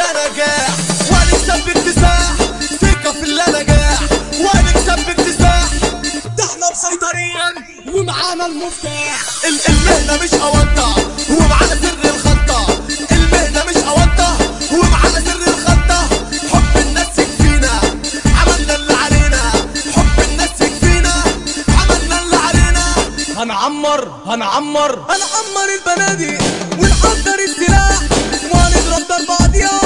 اللي نجاح ونكسب باكتساح ثقة في اللي نجاح ونكسب باكتساح ده احنا مسيطرين ومعانا المفتاح ال- المهنة مش أونطة ومعانا سر الخطة المهنة مش أونطة ومعانا سر الخطة حب الناس يكفينا عملنا اللي علينا حب الناس يكفينا عملنا اللي علينا هنعمر هنعمر هنعمر البنادق ونحضر السلاح وهنضرب ضربات يا